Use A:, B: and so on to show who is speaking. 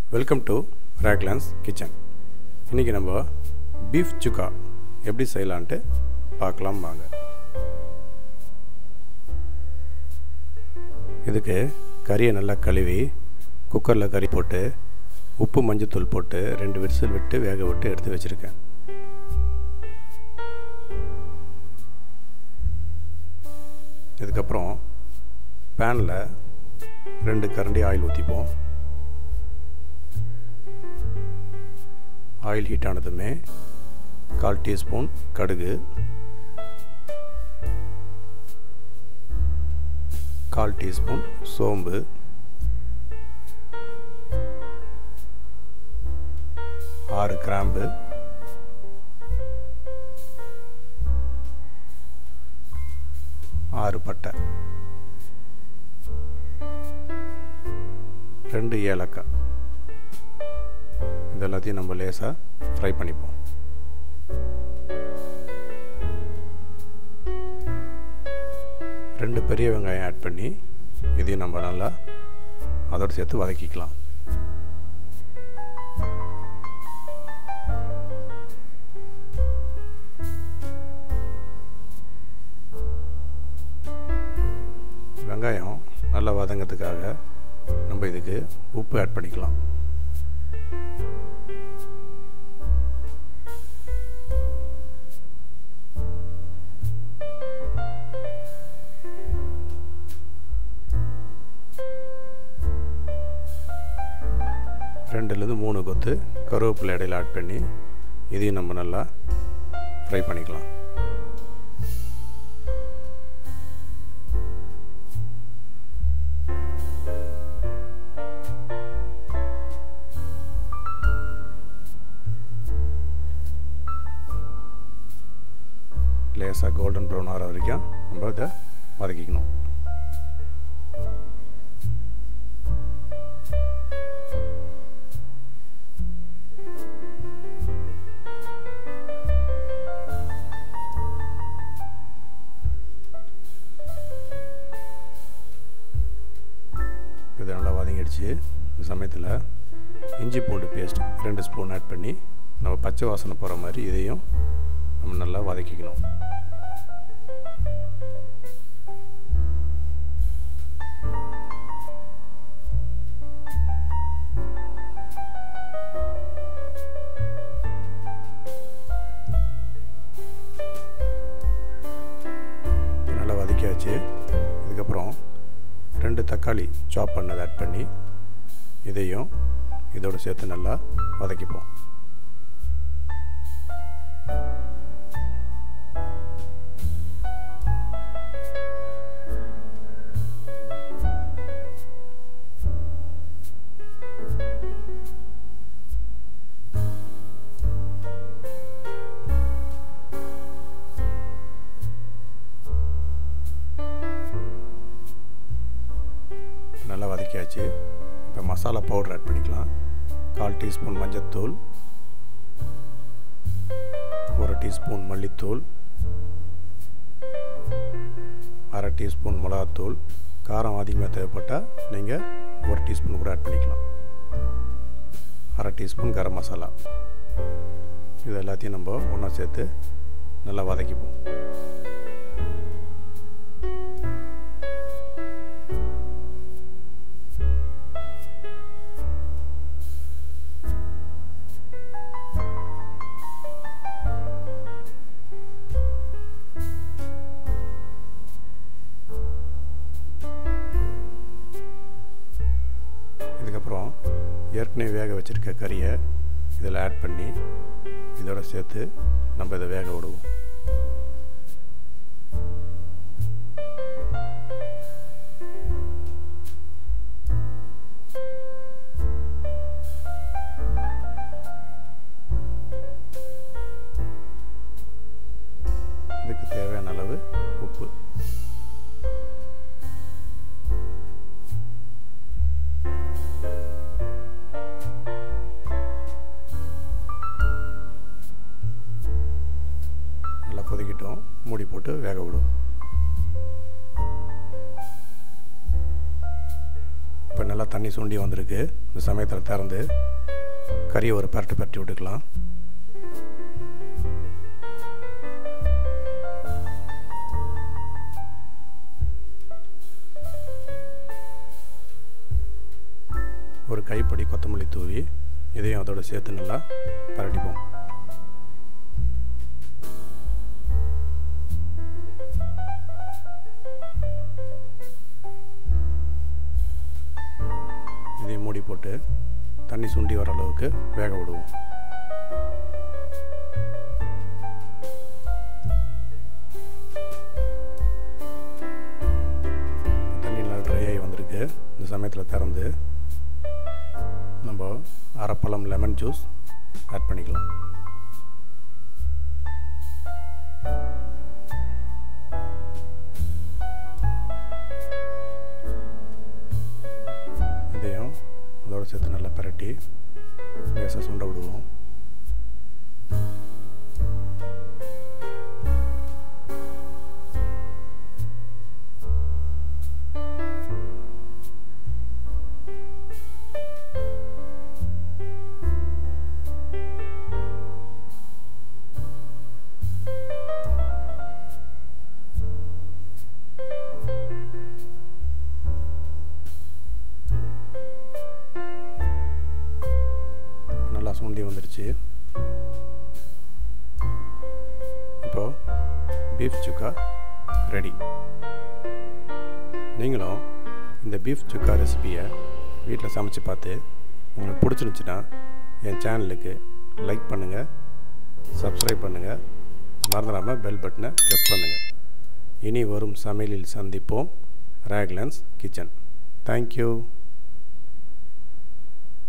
A: welcome to ரேக்லான்ஸ் kitchen இன்றைக்கி நம்ம beef சுக்கா எப்படி செய்யலான்ட்டு பார்க்கலாம் வாங்க இதுக்கு கறியை நல்லா கழுவி குக்கரில் கறி போட்டு உப்பு மஞ்சத்தூள் போட்டு ரெண்டு விசில் விட்டு வேக விட்டு எடுத்து வச்சுருக்கேன் இதுக்கப்புறம் பேனில் ரெண்டு கரண்டி ஆயில் ஊற்றிப்போம் ஆயில் ஹீட் ஆனதுமே கால் டீஸ்பூன் கடுகு கால் டீஸ்பூன் சோம்பு ஆறு கிராம்பு ஆறு பட்டை ரெண்டு ஏலக்காய் இது எல்லாத்தையும் நம்ம லேசாக ஃப்ரை பண்ணிப்போம் ரெண்டு பெரிய வெங்காயம் ஆட் பண்ணி இதையும் நம்ம நல்லா அதோடு சேர்த்து வதக்கிக்கலாம் வெங்காயம் நல்லா வதங்கிறதுக்காக நம்ம இதுக்கு உப்பு ஆட் பண்ணிக்கலாம் ரெண்டுலேருந்து மூணு கொத்து கருவேப்பிலை இடையில ஆட் பண்ணி இதையும் நம்ம நல்லா ஃப்ரை பண்ணிக்கலாம் லேசாக கோல்டன் ப்ரௌன் ஆகிற வரைக்கும் நம்ம இதை வதக்கிக்கணும் இது நல்லா வதங்கிடுச்சு இந்த சமயத்தில் இஞ்சி பூண்டு பேஸ்ட் ரெண்டு ஸ்பூன் ஆட் பண்ணி நம்ம பச்சை வாசனை போகிற மாதிரி இதையும் நம்ம நல்லா வதக்கிக்கணும் நல்லா வதக்கியாச்சு இதுக்கப்புறம் ரெண்டு தக்காளி சாப் பண்ணதை ஆட் பண்ணி இதையும் இதோடு சேர்த்து நல்லா வதக்கிப்போம் நல்லா வதக்கியாச்சு இப்போ மசாலா பவுடர் ஆட் பண்ணிக்கலாம் கால் டீஸ்பூன் மஞ்சத்தூள் ஒரு டீஸ்பூன் மல்லித்தூள் அரை டீஸ்பூன் மிளகாத்தூள் காரம் அதிகமாக தேவைப்பட்டால் நீங்கள் ஒரு டீஸ்பூன் கூட ஆட் பண்ணிக்கலாம் அரை டீஸ்பூன் கரம் மசாலா இது எல்லாத்தையும் நம்ம ஒன்றா சேர்த்து நல்லா வதக்கிப்போம் இதுக்கப்புறம் ஏற்கனவே வேக வச்சுருக்க கறியை இதில் ஆட் பண்ணி இதோட சேர்த்து நம்ம இதை வேக விடுவோம் இதுக்கு தேவையான அளவு உப்பு நல்லா கொதிக்கிட்டோம் மூடி போட்டு வேக விடுவோம் இப்போ நல்லா தண்ணி சுண்டி வந்திருக்கு இந்த சமயத்தில் திறந்து கறியை ஒரு பரட்டு பரட்டி விட்டுக்கலாம் ஒரு கைப்படி கொத்தமல்லி தூவி இதையும் அதோட சேர்த்து நல்லா பரட்டிப்போம் இதையும் மூடி போட்டு தண்ணி சுண்டி வர அளவுக்கு வேக விடுவோம் தண்ணி நல்லா ட்ரை ஆகி வந்திருக்கு இந்த சமயத்தில் திறந்து நம்ம அரைப்பழம் லெமன் ஜூஸ் ஆட் பண்ணிக்கலாம் இதையும் அதோட சேர்த்து நல்லா பரட்டி லேசாக சுண்ட விடுவோம் நல்லா சுண்டி வந்துடுச்சு இப்போது பீஃப் சுக்கா ரெடி நீங்களும் இந்த பீஃப் சுக்கா ரெசிபியை வீட்டில் சமைச்சு பார்த்து உங்களுக்கு பிடிச்சிருந்துச்சின்னா என் சேனலுக்கு லைக் பண்ணுங்கள் சப்ஸ்கிரைப் பண்ணுங்கள் மறந்துடாமல் பெல் பட்டனை ப்ரெஸ் பண்ணுங்கள் இனி வரும் சமையலில் சந்திப்போம் ரேக்லன்ஸ் கிச்சன் தேங்க்யூ